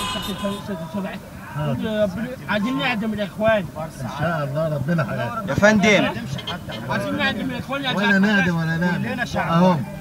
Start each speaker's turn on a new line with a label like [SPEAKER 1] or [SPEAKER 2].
[SPEAKER 1] عايزين نعدم الاخوان
[SPEAKER 2] ان شاء الله ربنا هيعدي
[SPEAKER 3] يا فندم
[SPEAKER 1] عايزين نعدم الاخوان يا
[SPEAKER 2] ولا نادم ولا نادم اهم